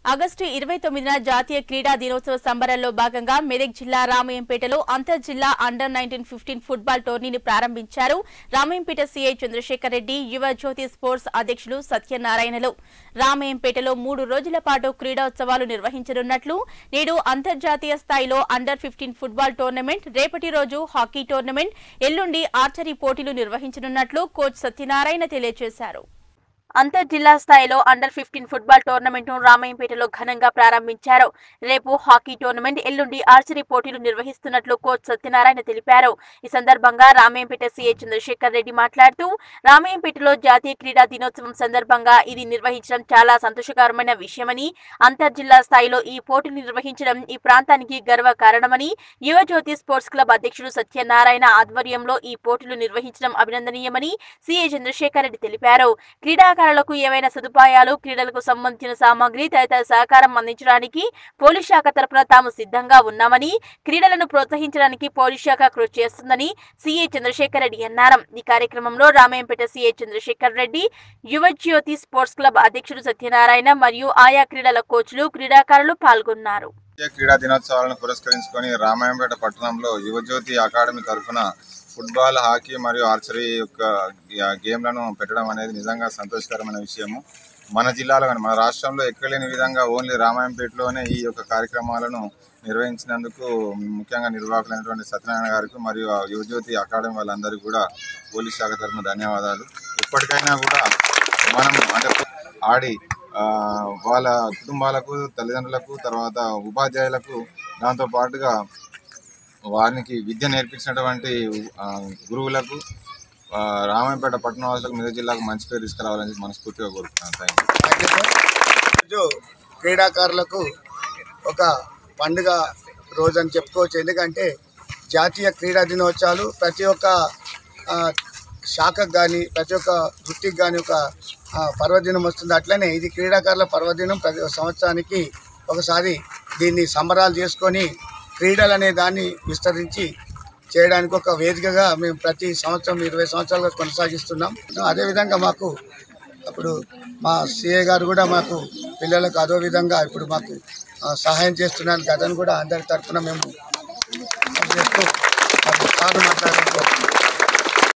August ఇరవై తొమ్మిదిన జాతీయ క్రీడా దినోత్సవ సంబరాల్లో భాగంగా మెదక్ జిల్లా రామయంపేటలో అంతర్ జిల్లా అండర్ నైన్టీన్ ఫిఫ్టీన్ ఫుట్బాల్ టోర్నీని ప్రారంభించారు రామయంపేట సీఐ చంద్రశేఖర్ రెడ్డి యువ జ్యోతి స్పోర్ట్స్ అధ్యక్షులు సత్యనారాయణలు రామయంపేటలో మూడు రోజుల పాటు క్రీడోత్సవాలు నిర్వహించనున్నట్లు నేడు అంతర్జాతీయ స్థాయిలో అండర్ ఫిఫ్టీన్ ఫుట్బాల్ టోర్నమెంట్ రేపటి రోజు హాకీ టోర్నమెంట్ ఎల్లుండి ఆర్చరీ పోటీలు నిర్వహించనున్నట్లు కోచ్ సత్యనారాయణ తెలియజేశారు అంతర్ జిల్లా స్థాయిలో అండర్ ఫిఫ్టీన్ ఫుట్బాల్ టోర్నమెంట్ ను రామయ్యంపేటలో ఘనంగా ప్రారంభించారు రేపు హాకీ టోర్నమెంట్ ఎల్లుండి ఆర్చరీ పోటీలు నిర్వహిస్తున్నట్లు కోచ్ సత్యనారాయణ తెలిపారు ఈ సందర్భంగా రామయ్యంపేట సీఐ చంద్రశేఖర్ రెడ్డి మాట్లాడుతూ రామయ్యంపేటలో జాతీయ క్రీడా దినోత్సవం సందర్భంగా ఇది నిర్వహించడం చాలా సంతోషకరమైన విషయమని అంతర్ జిల్లా స్థాయిలో ఈ పోటీలు నిర్వహించడం ఈ ప్రాంతానికి గర్వ కారణమని యువజ్యోతి స్పోర్ట్స్ క్లబ్ అధ్యక్షుడు సత్యనారాయణ ఆధ్వర్యంలో ఈ పోటీలు నిర్వహించడం అభినందనీయమని సీఐ చంద్రశేఖర్ రెడ్డి తెలిపారు క్రీడాకారులకు ఏవైనా సదుపాయాలు క్రీడలకు సంబంధించిన సామాగ్రి తదితర సహకారం అందించడానికి పోలీస్ శాఖ తరపున తాము సిద్ధంగా ఉన్నామని క్రీడలను ప్రోత్సహించడానికి పోలీస్ శాఖ కృషి చేస్తుందని సీఐ చంద్రశేఖర్ రెడ్డి అన్నారు ఈ కార్యక్రమంలో Ramayampet CI Chandrashekar Reddy Yuvajyothi sports club అధ్యక్షుడు సత్యనారాయణ మరియు ఆయా క్రీడల కోచ్లు క్రీడాకారులు పాల్గొన్నారు జాతీయ క్రీడా దినోత్సవాలను పురస్కరించుకొని రామాయంపేట పట్టణంలో యువజ్యోతి అకాడమీ తరఫున ఫుట్బాల్ హాకీ మరియు ఆర్చరీ యొక్క గే- గేమ్లను పెట్టడం అనేది నిజంగా సంతోషకరమైన విషయము మన జిల్లాలో కానీ మన రాష్ట్రంలో ఎక్కడ లేని విధంగా ఓన్లీ రామాయంపేటలోనే ఈ యొక్క కార్యక్రమాలను నిర్వహించినందుకు ముఖ్యంగా నిర్వాహకులైనటువంటి సత్యనారాయణ గారికి మరియు ఆ యువజ్యోతి అకాడమీ వాళ్ళందరికీ కూడా పోలీస్ శాఖ తరఫున ధన్యవాదాలు ఇప్పటికైనా కూడా మనం అంటే ఆడి ఆ, వాళ్ళ కుటుంబాలకు తల్లిదండ్రులకు తర్వాత ఉపాధ్యాయులకు దాంతో పాటుగా వారికి విద్య నేర్పించినటువంటి ఆ, గురువులకు ఆ, రామాయపేట పట్టణవాసులకు మెదక్ జిల్లాకు మంచి పేరు తీసుకురావాలని చెప్పి మనస్ఫూర్తిగా కోరుకుంటున్నాను థ్యాంక్ యూ రోజు క్రీడాకారులకు ఒక పండుగ రోజు అని చెప్పుకోవచ్చు ఎందుకంటే జాతీయ క్రీడా దినోత్సవాలు ప్రతి ఒక్క ఆ, శాఖకు కానీ ప్రతి ఒక్క వృత్తికి కానీ ఒక ఆ, పర్వదినం వస్తుంది అట్లనే ఇది క్రీడాకారుల పర్వదినం ప్రతి సంవత్సరానికి ఒకసారి దీన్ని సంబరాలు చేసుకొని క్రీడలు అనే దాన్ని విస్తరించి చేయడానికి ఒక వేదికగా మేము ప్రతి సంవత్సరం ఇరవై సంవత్సరాలుగా కొనసాగిస్తున్నాం అదేవిధంగా మాకు అప్పుడు మా సిఏ గారు కూడా మాకు పిల్లలకు అదో విధంగా ఇప్పుడు మాకు ఆ, సహాయం చేస్తున్నాను అతను కూడా అందరి తరఫున మేము చేస్తూ మాకు సార్ మాట్లాడుతూ